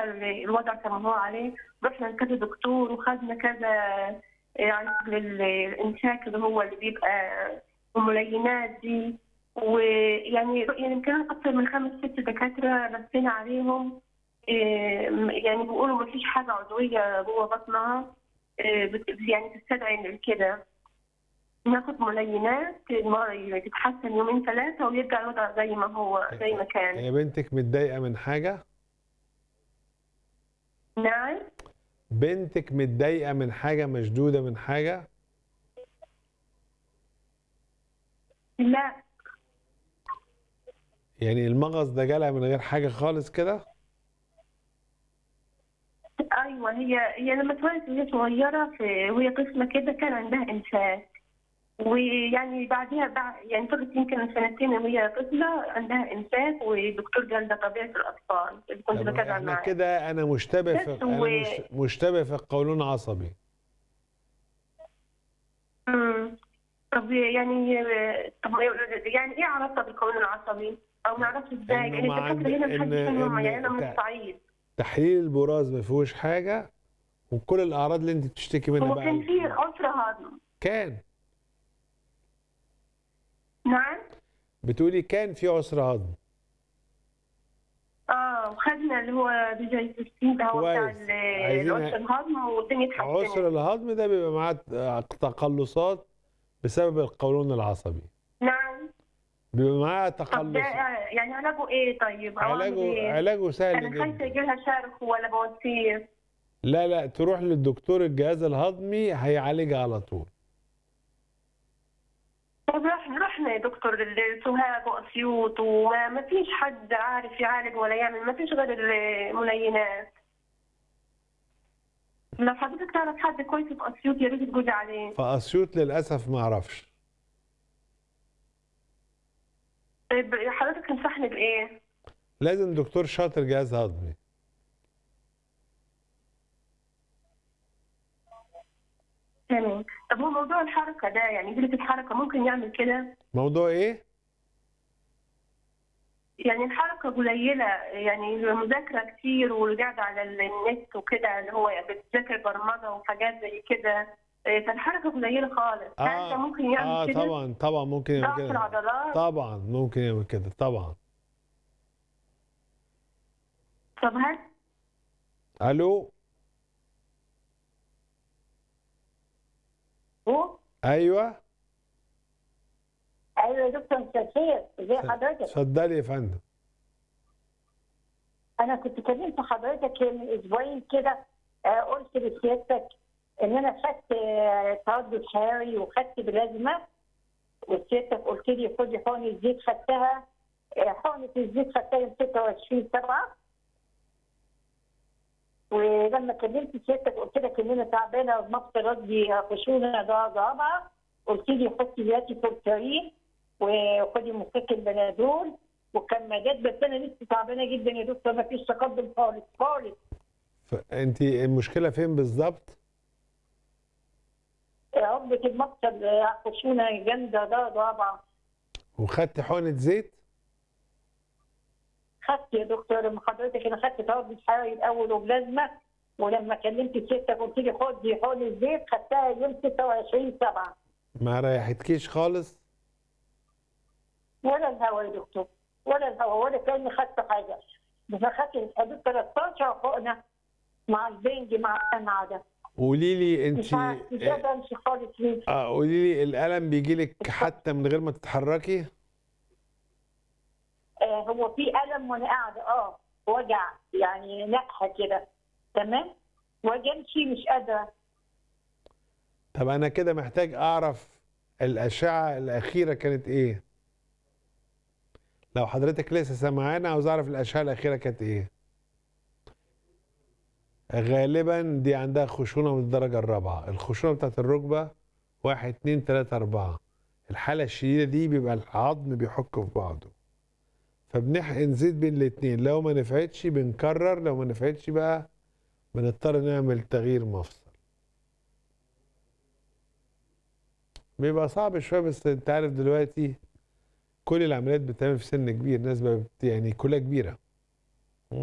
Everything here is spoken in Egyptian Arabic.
ال- الوضع كما هو عليه رحنا لكذا دكتور وخدنا كذا علاج للإمساك اللي هو اللي بيبقى الملينات دي ويعني يعني يمكن أكثر من خمس ست دكاترة لفينا عليهم إيه، يعني بيقولوا ما فيش حاجة عضوية جوه بطنها إيه، بت- يعني تستدعي كده ناخد ملينات المرة تتحسن يومين ثلاثة ويرجع الوضع زي ما هو زي ما كان هي بنتك متضايقه من حاجه نعم بنتك متضايقه من حاجه مشدوده من حاجه لا يعني المغص ده جالها من غير حاجه خالص كده ايوه هي هي لما اتولدت وهي صغيره في وهي طفله كده كان عندها امساك ويعني بعدها بعد يعني فضلت يمكن سنتين وهي طفله عندها امساك والدكتور قال ده طبيعه الاطفال اللي كنت طب بتابع احنا معاه كده انا مشتبه في بس انا و- مش مشتبه في القولون عصبي أمم. طب يعني طب يعني ايه علاقه بالقولون العصبي؟ او نعرفش ازاي؟ إنه يعني ما الدكاتره عند- هنا محدش إن- فاهم إن يعني انا من تع- الصعيد تحليل البراز ما فيهوش حاجه وكل الاعراض اللي انت بتشتكي منها هو بقى كان في عسر هضم كان نعم بتقولي كان في عسر هضم اه وخدنا اللي هو ديجايزستين ده هو بتاع كويس. ال- عايزين- العسر الهضم والدنيا اتحسنت عسر الهضم ده بيبقى معاه تقلصات بسبب القولون العصبي نعم بيبقى معاه طب ده تقلص يعني علاجه ايه طيب؟ أو أعمل علاجه إيه؟ علاجه سهل انا خايفه جدا يجي لها شرخ ولا بواسير لا لا تروح للدكتور الجهاز الهضمي هيعالجها على طول طب رحنا رحنا يا دكتور لسوهاج واسيوط وما ما فيش حد عارف يعالج ولا يعمل ما فيش غير الملينات لو حضرتك تعرف حد كويس في اسيوط يا ريت تقولي عليه فاسيوط للاسف ما اعرفش طيب حضرتك تنصحني بايه؟ لازم دكتور شاطر جهاز هضمي تمام طب هو موضوع الحركه ده يعني قله الحركه ممكن يعمل كده؟ موضوع ايه يعني الحركة قليلة يعني المذاكرة كتير والقعدة على النت وكده اللي هو بتذاكر برمجة وحاجات زي كده إيه، فالحركة قليلة خالص هل ده ممكن يعمل اه كده؟ طبعا طبعا ممكن يعمل ضعف كده العضلات طبعا ممكن يعمل كده طبعا طب هل الو هو ايوه ايوه يا دكتور مساء الخير ازي حضرتك اتفضلي يا فندم انا كنت كلمت حضرتك من اسبوعين كده آه، قلت لسيادتك ان انا خدت آه، تردد حراري وخدت بلازما وسيادتك قلت لي خدي حقنه الزيت خدتها آه، حقنه الزيت خدتها يوم 26 7 ولما كلمت سيادتك قلت لك ان انا تعبانه ومفصل رجلي خشونه درجه رابعه قلت لي حطي دلوقتي فولترين وخدي مسكن بنادول وكمادات بس انا لسه تعبانه جدا يا دكتور ما فيش تقدم خالص خالص انت المشكله فين بالظبط ربة المفصل خشونه جامده درجه رابعه وخدت حقنه زيت خدت يا دكتور لما حضرتك انا خدت تردد حراري الاول وبلازما ولما كلمت سيادتك قلت لي خدي حقن الزيت خدتها يوم 26 7 ما ريحتكيش خالص ولا الهوا يا دكتور ولا الهوا ولا كاني خدت حاجه بس اخدت حدود 13 حقنه مع البنج مع المنع ده قولي لي مش انت عارف- مش قادره امشي خالص ليه اه قولي لي الالم بيجي لك حتى من غير ما تتحركي آه هو في الم وانا قاعده اه وجع يعني نقحه كده تمام واجي امشي مش قادره طب انا كده محتاج اعرف الاشعه الاخيره كانت ايه لو حضرتك لسه سامعانا عاوز اعرف الاشعه الاخيره كانت ايه غالبا دي عندها خشونه من الدرجه الرابعه الخشونه بتاعت الركبه واحد اتنين تلاته اربعه الحاله الشديده دي بيبقى العظم بيحك في بعضه فبنحقن زيت بين الاتنين لو ما نفعتش بنكرر لو ما نفعتش بقى بنضطر نعمل تغيير مفصل بيبقى صعب شويه بس انت عارف دلوقتي كل العمليات بتتعمل في سن كبير ناس بقى بت- يعني كلها كبيره